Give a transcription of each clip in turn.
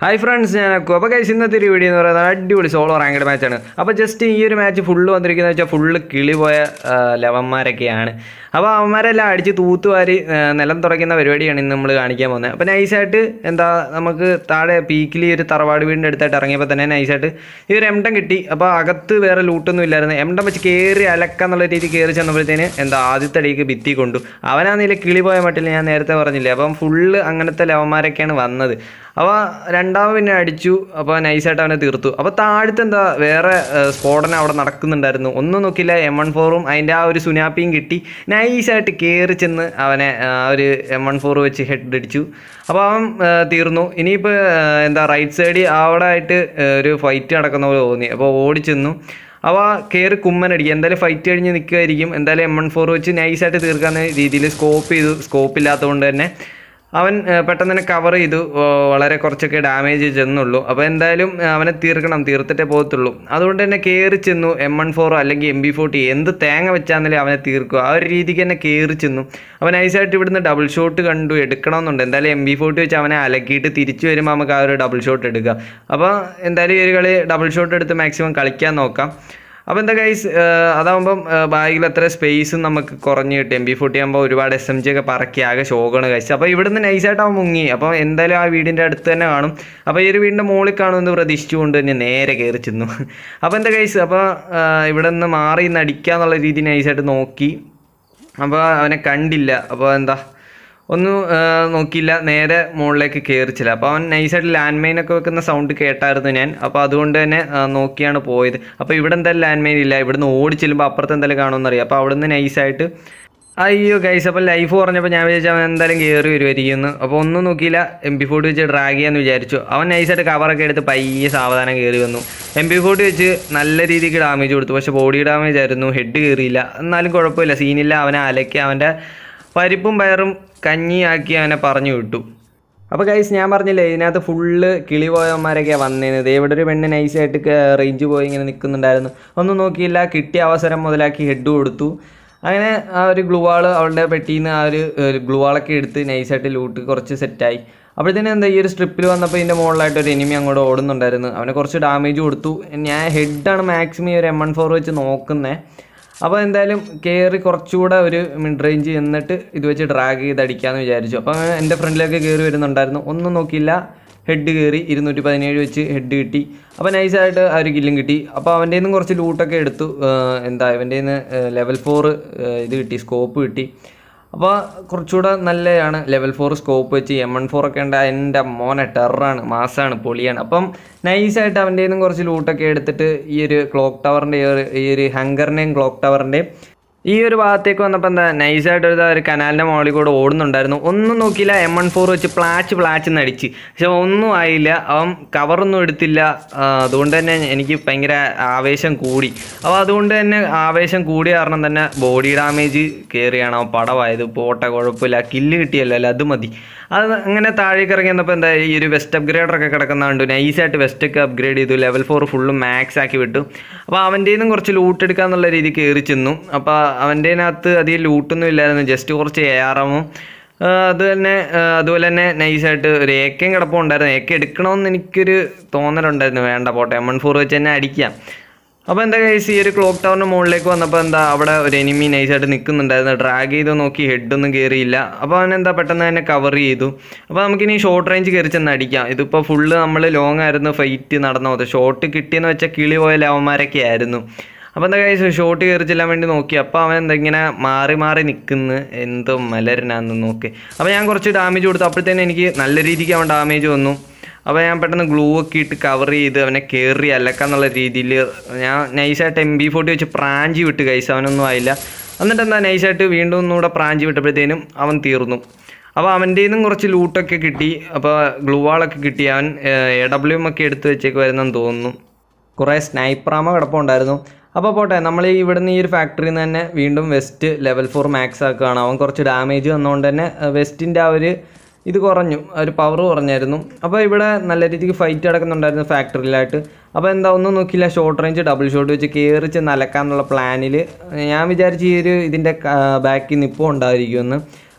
hi friends ഞാൻ അക്കു അപ്പോൾ കൈസ് ഇന്നത്തെ ഒരു വീഡിയോ എന്ന് പറയുന്നത് അടിപൊളി സോളോ റാങ്കഡ് മാച്ചാണ് അപ്പോൾ ജസ്റ്റ് ഈ ഒരു മാച്ച് ഫുള്ള് വന്നിരിക്കുന്നത് വെച്ചാൽ ഫുള്ള് കിളി പോയ ആ, ലവന്മാരൊക്കെയാണ് അപ്പോൾ അവന്മാരെല്ലാം അടിച്ച് തൂത്തുവാരി ആ, നിലം തുടയ്ക്കുന്ന പരിപാടിയാണ് ഇന്ന് നമ്മൾ കാണിക്കാൻ പോകുന്നത് അപ്പോൾ നൈസായിട്ട് എന്താ നമുക്ക് താഴെ പീക്കിൽ ഈ ഒരു തറവാട് വീടിൻ്റെ അടുത്തായിട്ട് ഇറങ്ങിയപ്പോൾ തന്നെ നൈസായിട്ട് ഈ ഒരു എംഡം കിട്ടി അപ്പോൾ അകത്ത് വേറെ ലൂട്ടൊന്നും ഇല്ലായിരുന്നു എംഡം വെച്ച് കയറി അലക്കാന്നുള്ള രീതി കയറി ചെന്നപ്പോഴത്തേന് എന്താ ആദ്യത്തെ അടിക്ക് ഭിത്തി കൊണ്ടു അവനാണെന്നില്ല കിളി പോയ മട്ടിൽ ഞാൻ നേരത്തെ പറഞ്ഞില്ലേ അപ്പം ഫുള്ള് അങ്ങനത്തെ ലവന്മാരൊക്കെയാണ് വന്നത് അപ്പോൾ രണ്ടാമത് പിന്നെ അടിച്ചു അപ്പോൾ നൈസായിട്ട് അവനെ തീർത്തു അപ്പോൾ താഴത്തെ എന്താ വേറെ ഏഹ്, സ്ഫോടനം അവിടെ നടക്കുന്നുണ്ടായിരുന്നു ഒന്നും നോക്കില്ല എം വൺ ഫോറും അതിൻ്റെ ആ ഒരു സുനാപ്പിയും കിട്ടി നൈസായിട്ട് കയറി ചെന്ന് അവനെ ആ ഒരു എം വൺ ഫോർ വെച്ച് ഹെഡ് അടിച്ചു അപ്പോൾ അവൻ ഏഹ്, തീർന്നു ഇനിയിപ്പോൾ ഏഹ്, എന്താ റൈറ്റ് സൈഡിൽ അവിടെ ആയിട്ട് ഏഹ്, ഒരു ഫൈറ്റ് നടക്കുന്ന പോലെ തോന്നി അപ്പോൾ ഓടിച്ചെന്നു അവ കയറി കുമ്മനടിക്കുക എന്തായാലും ഫൈറ്റ് കഴിഞ്ഞ് നിൽക്കുമായിരിക്കും എന്തായാലും എം വൺ ഫോർ വെച്ച് നൈസായിട്ട് തീർക്കാവുന്ന രീതിയിൽ സ്കോപ്പ് ചെയ്തു സ്കോപ്പ് ഇല്ലാത്തതുകൊണ്ട് തന്നെ അവൻ ഏഹ്, പെട്ടെന്ന് തന്നെ കവർ ചെയ്തു ഓ, വളരെ കുറച്ചൊക്കെ ഡാമേജ് ചെന്നുള്ളൂ അപ്പോൾ എന്തായാലും ഏഹ്, അവനെ തീർക്കണം തീർത്തിട്ടേ പോകത്തുള്ളൂ അതുകൊണ്ട് തന്നെ കയറി ചെന്നു എം വൺ ഫോറോ അല്ലെങ്കിൽ എം ബി ഫോർട്ടി എന്ത് തേങ്ങ വെച്ചാണെങ്കിലും അവനെ തീർക്കുക ആ ഒരു രീതിക്ക് തന്നെ കയറി ചെന്നു അവൻ നൈസായിട്ട് ഇവിടുന്ന് ഡബിൾ ഷോട്ട് കണ്ടു എടുക്കണമെന്നുണ്ട് എന്തായാലും എം ബി ഫോർട്ടി വെച്ച് അവനെ അലക്കിയിട്ട് തിരിച്ചു വരുമ്പോൾ നമുക്ക് ആ ഒരു ഡബിൾ ഷോട്ട് എടുക്കാം അപ്പോൾ എന്തായാലും ഈ ഒരു കളി ഡബിൾ ഷോട്ട് എടുത്ത് മാക്സിമം കളിക്കാൻ നോക്കാം അപ്പോൾ എന്താ ഗൈസ് അതാകുമ്പം ബാഗിൽ അത്ര സ്പേസും നമുക്ക് കുറഞ്ഞ് കിട്ടും എം ബി ഫോർട്ടി ആകുമ്പോൾ ഒരുപാട് എസ് എം ജി ഒക്കെ പറക്കി ആകെ ഷോക്കാണ് കഴിച്ച് അപ്പോൾ ഇവിടുന്ന് നൈസായിട്ട് അവൻ മുങ്ങി അപ്പോൾ എന്തായാലും ആ വീടിൻ്റെ അടുത്ത് തന്നെ കാണും അപ്പോൾ ഈ ഒരു വീടിൻ്റെ മുകളിൽ കാണുമെന്ന് പ്രതീക്ഷിച്ചുകൊണ്ട് തന്നെ നേരെ കയറി ചെന്നു അപ്പോൾ എന്താ ഗൈസ് അപ്പോൾ ഇവിടെ നിന്ന് മാറി നിന്ന് അടിക്കാന്നുള്ള രീതി നൈസായിട്ട് നോക്കി അപ്പോൾ അവനെ കണ്ടില്ല അപ്പോൾ എന്താ ഒന്നും ആ, നോക്കിയില്ല നേരെ മുകളിലേക്ക് കയറിച്ചില്ല അപ്പോൾ അവൻ നൈസായിട്ട് ലാൻഡ് മൈൻ ഒക്കെ വെക്കുന്ന സൗണ്ട് കേട്ടായിരുന്നു ഞാൻ അപ്പോൾ അതുകൊണ്ട് തന്നെ ആ, നോക്കിയാണ് പോയത് അപ്പോൾ ഇവിടെ എന്തായാലും ലാൻഡ് മൈൻ ഇല്ല ഇവിടുന്ന് ഓടി ചെല്ലുമ്പോൾ അപ്പുറത്ത് എന്തായാലും കാണുമെന്ന് അറിയാം അപ്പോൾ അവിടുന്ന് നൈസായിട്ട് അയ്യോ ഗൈസ് അപ്പോൾ ലൈഫ് പറഞ്ഞപ്പോൾ ഞാൻ വിചാരിച്ചു അവൻ എന്തായാലും കയറി വരുമായിരിക്കും എന്ന് അപ്പോൾ ഒന്നും നോക്കിയില്ല എം പി ഫോർട്ടി വെച്ച് ഡ്രാഗ് ചെയ്യാന്ന് വിചാരിച്ചു അവൻ നൈസായിട്ട് കവറൊക്കെ എടുത്ത് പയ്യെ സാവധാനം കയറി വന്നു എം പി ഫോർട്ടി വെച്ച് നല്ല രീതിക്ക് ഡാമേജ് കൊടുത്തു പക്ഷേ ബോഡി ഡാമേജ് ആയിരുന്നു ഹെഡ് കയറിയില്ല എന്നാലും കുഴപ്പമില്ല സീനില്ല അവനെ അലക്കി അവൻ്റെ പരിപ്പും പയറും കഞ്ഞിയാക്കി അവനെ പറഞ്ഞു വിട്ടു അപ്പോൾ ഗൈസ് ഞാൻ പറഞ്ഞില്ലേ ഇതിനകത്ത് ഫുള്ള് കിളി പോയവന്മാരൊക്കെയാണ് വന്നിരുന്നത് ഇവിടെ ഒരു പെണ്ണ് നൈസായിട്ട് റേഞ്ച് പോയി ഇങ്ങനെ നിൽക്കുന്നുണ്ടായിരുന്നു ഒന്നും നോക്കിയില്ല കിട്ടിയ അവസരം മുതലാക്കി ഹെഡ് കൊടുത്തു അങ്ങനെ ആ ഒരു ഗ്ലൂവാൾ അവളുടെ പെട്ടിയിൽ നിന്ന് ആ ഒരു ഗ്ലൂവാളൊക്കെ എടുത്ത് നൈസായിട്ട് ലൂട്ട് കുറച്ച് സെറ്റായി അപ്പോഴത്തേനും എന്താ ഈ ഒരു സ്ട്രിപ്പിൽ വന്നപ്പോൾ ഇതിൻ്റെ മുകളിലായിട്ട് ഒരു എനിമി അങ്ങോട്ട് ഓടുന്നുണ്ടായിരുന്നു അവന് കുറച്ച് ഡാമേജ് കൊടുത്തു ഞാൻ ഹെഡാണ് മാക്സിമം ഈ ഒരു എം വൺ ഫോർ വെച്ച് നോക്കുന്നത് അപ്പോൾ എന്തായാലും കയറി കുറച്ചുകൂടെ ഒരു മിഡ് റേഞ്ച് എന്നിട്ട് ഇത് വെച്ച് ഡ്രാഗ് ചെയ്ത് അടിക്കാമെന്ന് വിചാരിച്ചു അപ്പോൾ എൻ്റെ ഫ്രണ്ടിലേക്ക് കയറി വരുന്നുണ്ടായിരുന്നു ഒന്നും നോക്കിയില്ല ഹെഡ് കയറി ഇരുന്നൂറ്റി പതിനേഴ് വെച്ച് ഹെഡ് കിട്ടി അപ്പോൾ നൈസായിട്ട് ആ ഒരു കില്ലും കിട്ടി അപ്പോൾ അവൻ്റെ നിന്നും കുറച്ച് ലൂട്ടൊക്കെ എടുത്തു ഏഹ് എന്താ ഇവൻ്റെ നിന്ന് ലെവൽ ഫോർ ഇത് കിട്ടി സ്കോപ്പ് കിട്ടി അപ്പോൾ കുറച്ചുകൂടെ നല്ലതാണ് ലെവൽ ഫോർ സ്കോപ്പ് വെച്ച് എം വൺ ഫോർ ഒക്കെ ഉണ്ട് എൻ്റെ മോനെ ടെററാണ് മാസാണ് പൊളിയാണ് അപ്പം നൈസായിട്ട് അവൻ്റെ നിന്നും കുറച്ച് ലൂട്ടൊക്കെ എടുത്തിട്ട് ഈ ഒരു ക്ലോക്ക് ടവറിൻ്റെ ഈ ഒരു ഹങ്കറിൻ്റെയും ക്ലോക്ക് ടവറിൻ്റെയും ഈ ഒരു ഭാഗത്തേക്ക് വന്നപ്പോൾ എന്താ നൈസായിട്ട് ഒരു ഒരു കനാലിൻ്റെ മുകളിൽ കൂടെ ഓടുന്നുണ്ടായിരുന്നു ഒന്നും നോക്കിയില്ല എം വൺ ഫോർ വെച്ച് പ്ലാച്ച് പ്ലാച്ച് എന്ന് അടിച്ച് പക്ഷെ ഒന്നും ആയില്ല അവൻ കവറൊന്നും എടുത്തില്ല ആ, അതുകൊണ്ട് തന്നെ എനിക്ക് ഭയങ്കര ആവേശം കൂടി അപ്പോൾ അതുകൊണ്ട് തന്നെ ആവേശം കൂടിയ കാരണം തന്നെ ബോഡി ഡാമേജ് കയറിയാണ് അവൻ പടവായത് പോട്ടെ കുഴപ്പമില്ല കില്ല് കിട്ടിയല്ലോ അല്ല അത് മതി അത് അങ്ങനെ താഴേക്ക് ഇറങ്ങി വന്നപ്പോൾ എന്താ ഈ ഒരു വെസ്റ്റ് അപ്ഗ്രേഡർ ഒക്കെ കിടക്കുന്ന കണ്ടു നൈസായിട്ട് വെസ്റ്റ് ഒക്കെ അപ്ഗ്രേഡ് ചെയ്തു ലെവൽ ഫോർ ഫുള്ളും മാക്സ് ആക്കി വിട്ടു അപ്പോൾ അവൻ്റെ നിന്നും കുറച്ച് ലൂട്ട് എടുക്കാന്നുള്ള രീതി കയറി ചെന്നു അപ്പോൾ അവൻ്റെനകത്ത് അധികം ലൂട്ടൊന്നും ഇല്ലായിരുന്നു ജസ്റ്റ് കുറച്ച് എ ആർ എമ്മും അത് തന്നെ ആ, അതുപോലെ തന്നെ നൈസായിട്ട് ഒരു ഏക്കയും കിടപ്പുണ്ടായിരുന്നു ഏക്ക എടുക്കണമെന്ന് എനിക്കൊരു തോന്നലുണ്ടായിരുന്നു വേണ്ട പോട്ടെ എം വൺ ഫോർ വെച്ച് തന്നെ അടിക്കാം അപ്പോൾ എന്താ കേസ് ഈ ഒരു ക്ലോക്ക് ടവറിന് മുകളിലേക്ക് വന്നപ്പോൾ എന്താ അവിടെ ഒരു എനിമി നൈസായിട്ട് നിൽക്കുന്നുണ്ടായിരുന്നു ഡ്രാഗ് ചെയ്ത് നോക്കി ഹെഡൊന്നും കയറിയില്ല അപ്പോൾ അവൻ എന്താ പെട്ടെന്ന് തന്നെ കവർ ചെയ്തു അപ്പോൾ നമുക്കിനി ഷോർട്ട് റേഞ്ച് കയറി ചെന്ന് അടിക്കാം ഇതിപ്പോൾ ഫുള്ള് നമ്മൾ ലോങ് ആയിരുന്നു ഫൈറ്റ് നടന്നത് ഷോട്ട് കിട്ടിയെന്ന് വെച്ചാൽ കിളി പോയ ലവന്മാരൊക്കെ ആയിരുന്നു അപ്പോൾ എന്താ കഴിച്ചു ഷോട്ട് കയറി ചെല്ലാൻ വേണ്ടി നോക്കി അപ്പോൾ അവൻ എന്താ ഇങ്ങനെ മാറി മാറി നിൽക്കുന്നു എന്തോ മലരനാന്ന് നോക്കി അപ്പോൾ ഞാൻ കുറച്ച് ഡാമേജ് കൊടുത്തു അപ്പോഴത്തേനും എനിക്ക് നല്ല രീതിക്ക് അവൻ ഡാമേജ് വന്നു അപ്പോൾ ഞാൻ പെട്ടെന്ന് ഗ്ലൂ ഒക്കെ ഇട്ട് കവർ ചെയ്ത് അവനെ കയറി അലക്കാന്നുള്ള രീതിയിൽ ഞാൻ നൈസായിട്ട് എം ബി ഫോർട്ടി വെച്ച് പ്രാഞ്ചി വിട്ട് കൈസ് അവനൊന്നും ആയില്ല എന്നിട്ട് എന്താ നൈസായിട്ട് വീണ്ടും ഒന്നുകൂടെ പ്രാഞ്ചി വിട്ടപ്പോഴത്തേനും അവൻ തീർന്നു അപ്പോൾ അവൻ്റെ നിന്നും കുറച്ച് ലൂട്ടൊക്കെ കിട്ടി അപ്പോൾ ഗ്ലൂ വാളൊക്കെ കിട്ടി അവൻ എ ഡബ്ല്യു എം ഒക്കെ എടുത്ത് വെച്ചേക്ക് വരുന്നെന്ന് തോന്നുന്നു കുറേ സ്നൈപ്പറാമ കിടപ്പുണ്ടായിരുന്നു അപ്പോൾ പോട്ടെ നമ്മൾ ഈ ഇവിടുന്ന് ഈ ഒരു ഫാക്ടറിയിൽ നിന്ന് തന്നെ വീണ്ടും വെസ്റ്റ് ലെവൽ ഫോർ മാക്സ് ആക്കുകയാണ് അവൻ കുറച്ച് ഡാമേജ് വന്നുകൊണ്ട് തന്നെ വെസ്റ്റിൻ്റെ ആ ഒരു ഇത് കുറഞ്ഞു ആ ഒരു പവർ കുറഞ്ഞായിരുന്നു അപ്പോൾ ഇവിടെ നല്ല രീതിക്ക് ഫൈറ്റ് നടക്കുന്നുണ്ടായിരുന്നു ഫാക്ടറിയിലായിട്ട് അപ്പോൾ എന്താ ഒന്നും നോക്കിയില്ല ഷോർട്ട് റേഞ്ച് ഡബിൾ ഷോട്ട് വെച്ച് കയറി ചെന്ന് അലക്കാന്നുള്ള പ്ലാനിൽ ഞാൻ വിചാരിച്ചു ഈ ഒരു ഇതിൻ്റെ ബാക്കിൽ നിപ്പോൾ ഉണ്ടായിരിക്കുമെന്ന്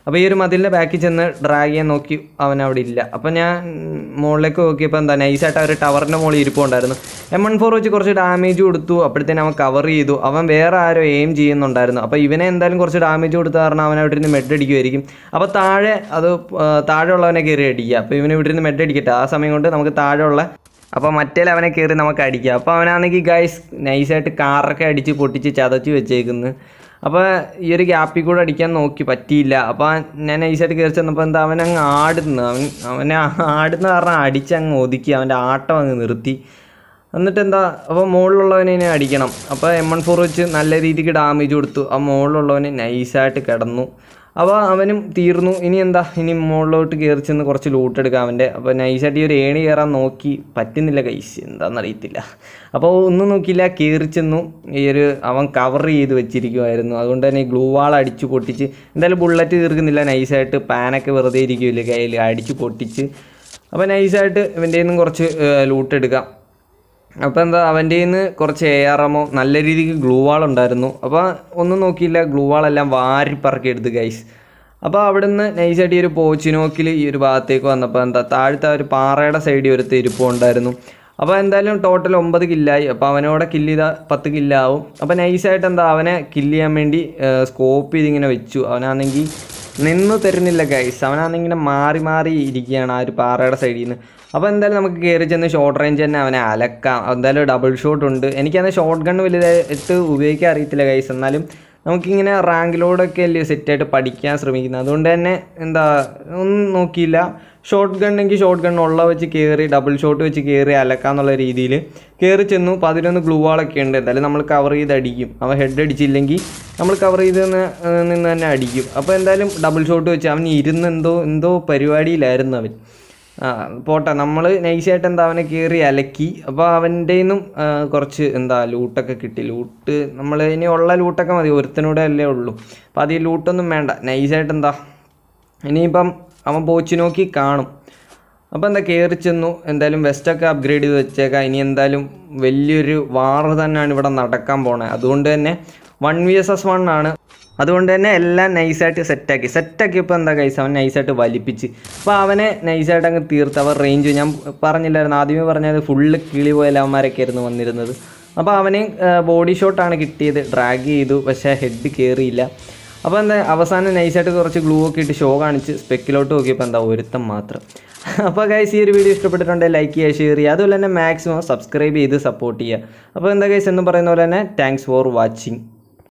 അപ്പോൾ ഈ ഒരു മതിലിൻ്റെ ബാക്കിൽ ചെന്ന് ഡ്രാഗ് ചെയ്യാൻ നോക്കി അവൻ അവിടെ ഇല്ല അപ്പോൾ ഞാൻ ഉം, മുകളിലേക്ക് നോക്കിയപ്പോൾ എന്താ നൈസായിട്ട് അവർ ടവറിൻ്റെ മുകളിൽ ഇരിപ്പുണ്ടായിരുന്നു എം വൺ ഫോർ വെച്ച് കുറച്ച് ഡാമേജ് കൊടുത്തു അപ്പോഴത്തേനും അവൻ കവർ ചെയ്തു അവൻ വേറെ ആരോ എയിം ചെയ്യുന്നുണ്ടായിരുന്നു അപ്പോൾ ഇവനെ എന്തായാലും കുറച്ച് ഡാമേജ് കൊടുത്ത കാരണം അവൻ അവിടെ ഇരുന്ന് മെഡ് അടിക്കുമായിരിക്കും അപ്പോൾ താഴെ അത് ആ, താഴെയുള്ളവനെ കയറി അടിക്കുക അപ്പോൾ ഇവന് ഇവിടെ ഇരുന്ന് മെഡ് അടിക്കട്ടെ ആ സമയം കൊണ്ട് നമുക്ക് താഴെയുള്ള അപ്പോൾ മറ്റേ അവനെ കയറി നമുക്ക് അടിക്കാം അപ്പോൾ അവനാണെങ്കിൽ ഗൈസ് നൈസായിട്ട് കാറൊക്കെ അടിച്ച് പൊട്ടിച്ച് ചതച്ച് വെച്ചേക്കുന്നു അപ്പോൾ ഈ ഒരു ഗ്യാപ്പിൽ കൂടെ അടിക്കാൻ നോക്കി പറ്റിയില്ല അപ്പോൾ ഞാൻ നൈസായിട്ട് കയറി ചെന്നപ്പോൾ എന്താ അവൻ അങ്ങ് ആടുന്നു അവൻ അവനെ ആടുന്ന കാരണം അടിച്ചങ്ങ് ഒതുക്കി അവൻ്റെ ആട്ടം അങ്ങ് നിർത്തി എന്നിട്ട് എന്താ അപ്പോൾ മുകളിലുള്ളവനെ ഇനി അടിക്കണം അപ്പോൾ എം വൺ ഫോർ വെച്ച് നല്ല രീതിക്ക് ഡാമേജ് കൊടുത്തു ആ മുകളിലുള്ളവന് നൈസായിട്ട് കിടന്നു അപ്പോൾ അവനും തീർന്നു ഇനി എന്താ ഇനി മുകളിലോട്ട് കയറി ചെന്ന് കുറച്ച് ലൂട്ട് എടുക്കാം അവൻ്റെ അപ്പോൾ നൈസായിട്ട് ഈ ഒരു ഏണി കയറാൻ നോക്കി പറ്റുന്നില്ല കൈസ് എന്താണെന്ന് അറിയത്തില്ല അപ്പോൾ ഒന്നും നോക്കിയില്ല കയറി ചെന്നു ഈ ഒരു അവൻ കവർ ചെയ്ത് വെച്ചിരിക്കുമായിരുന്നു അതുകൊണ്ട് തന്നെ ഗ്ലൂ വാൾ അടിച്ച് പൊട്ടിച്ച് എന്തായാലും ബുള്ളറ്റ് തീർക്കുന്നില്ല നൈസായിട്ട് പാനൊക്കെ വെറുതെ ഇരിക്കില്ല കയ്യിൽ അടിച്ച് പൊട്ടിച്ച് അപ്പോൾ നൈസായിട്ട് ഇവൻ്റെ നിന്നും കുറച്ച് ലൂട്ട് എടുക്കാം അപ്പോൾ എന്താ അവൻ്റെ നിന്ന് കുറച്ച് എ ആർ എമ്മോ നല്ല രീതിക്ക് ഗ്ലൂ വാൾ ഉണ്ടായിരുന്നു അപ്പോൾ ഒന്നും നോക്കിയില്ല ഗ്ലൂ വാളെല്ലാം വാരി പറക്കി എടുത്ത് ഗൈസ് അപ്പോൾ അവിടുന്ന് നൈസായിട്ട് ഈ ഒരു പോച്ചിനോക്കിൽ ഈ ഒരു ഭാഗത്തേക്ക് വന്നപ്പോൾ എന്താ താഴത്തെ ആ ഒരു പാറയുടെ സൈഡിൽ ഒരു തിരുപ്പം ഉണ്ടായിരുന്നു അപ്പോൾ എന്തായാലും ടോട്ടൽ ഒമ്പത് കില്ലായി അപ്പോൾ അവനോടെ കില്ല് ചെയ്താൽ പത്ത് കില്ലാവും അപ്പോൾ നൈസായിട്ട് എന്താ അവനെ കില്ല് ചെയ്യാൻ വേണ്ടി സ്കോപ്പ് ചെയ്തിങ്ങനെ വെച്ചു അവനാണെങ്കിൽ നിന്ന് തരുന്നില്ല ഗൈസ് അവനാണെങ്കിൽ ഇങ്ങനെ മാറി മാറി ഇരിക്കുകയാണ് ആ ഒരു പാറയുടെ സൈഡിൽ നിന്ന് അപ്പോൾ എന്തായാലും നമുക്ക് കയറി ചെന്ന് ഷോർട്ട് റേഞ്ച് തന്നെ അവനെ അലക്കാം എന്തായാലും ഡബിൾ ഷോട്ട് ഉണ്ട് എനിക്കന്ന് ഷോർട്ട് ഗൺ വലുതായിട്ട് ഉപയോഗിക്കാൻ അറിയത്തില്ല ഗൈസ് എന്നാലും നമുക്കിങ്ങനെ റാങ്കിലോടൊക്കെ അല്ലേ സെറ്റായിട്ട് പഠിക്കാൻ ശ്രമിക്കുന്നത് അതുകൊണ്ട് തന്നെ എന്താ ഒന്നും നോക്കിയില്ല ഷോർട്ട് ഗൺ എങ്കിൽ ഷോർട്ട് ഗൺ ഉള്ള വെച്ച് കയറി ഡബിൾ ഷോട്ട് വെച്ച് കയറി അലക്കാന്നുള്ള രീതിയിൽ കയറി ചെന്നു പതിനൊന്ന് ഗ്ലൂ വാളൊക്കെ ഉണ്ട് എന്തായാലും നമ്മൾ കവർ ചെയ്ത് അടിക്കും അവൻ ഹെഡ് അടിച്ചില്ലെങ്കിൽ നമ്മൾ കവർ ചെയ്ത് നിന്ന് ഏർ നിന്ന് തന്നെ അടിക്കും അപ്പോൾ എന്തായാലും ഡബിൾ ഷോട്ട് വെച്ച് അവൻ ഇരുന്ന് എന്തോ എന്തോ പരിപാടിയിലായിരുന്നു അവൻ ആ പോട്ടെ നമ്മൾ നൈസായിട്ട് എന്താ അവനെ കയറി അലക്കി അപ്പോൾ അവൻ്റെ നിന്നും കുറച്ച് എന്താ ലൂട്ടൊക്കെ കിട്ടി ലൂട്ട് നമ്മൾ ഇനി ഉള്ള ലൂട്ടൊക്കെ മതി ഒരുത്തനൂടെ അല്ലേ ഉള്ളൂ അപ്പോൾ അത് ഈ ലൂട്ടൊന്നും വേണ്ട നൈസായിട്ട് എന്താ ഇനിയിപ്പം അവൻ പോച്ച് നോക്കി കാണും അപ്പോൾ എന്താ കയറി ചെന്നു എന്തായാലും വെസ്റ്റൊക്കെ അപ്ഗ്രേഡ് ചെയ്ത് വെച്ചേക്കാം ഇനി എന്തായാലും വലിയൊരു വാറ് തന്നെയാണ് ഇവിടെ നടക്കാൻ പോണത് അതുകൊണ്ട് തന്നെ one V S S one ആണ് അതുകൊണ്ട് തന്നെ എല്ലാം നൈസായിട്ട് സെറ്റാക്കി സെറ്റാക്കിയപ്പോൾ എന്താ കൈസ് അവൻ നൈസായിട്ട് വലിപ്പിച്ച് അപ്പോൾ അവനെ നൈസായിട്ട് അങ്ങ് തീർത്ത് അവർ റേഞ്ച് ഞാൻ പറഞ്ഞില്ലായിരുന്നു ആദ്യമേ പറഞ്ഞത് ഫുള്ള് കിളി പോയ ലവന്മാരൊക്കെ ആയിരുന്നു വന്നിരുന്നത് അപ്പോൾ അവന് ബോഡി ഷോട്ടാണ് കിട്ടിയത് ഡ്രാഗ് ചെയ്തു പക്ഷേ ഹെഡ് കയറിയില്ല അപ്പോൾ എന്താ അവസാനം നൈസായിട്ട് കുറച്ച് ഗ്ലൂ ഒക്കെ ഇട്ട് ഷോ കാണിച്ച് സ്പെക്കിലോട്ട് നോക്കിയപ്പോൾ എന്താ ഒരുത്തം മാത്രം അപ്പോൾ ഗൈസ് ഈ ഒരു വീഡിയോ ഇഷ്ടപ്പെട്ടിട്ടുണ്ടെങ്കിൽ ലൈക്ക് ചെയ്യുക ഷെയർ ചെയ്യുക അതുപോലെ തന്നെ മാക്സിമം സബ്സ്ക്രൈബ് ചെയ്ത് സപ്പോർട്ട് ചെയ്യുക അപ്പോൾ എന്താ ഗൈസ് എന്ന് പറയുന്ന പോലെ തന്നെ താങ്ക്സ് ഫോർ വാച്ചിങ്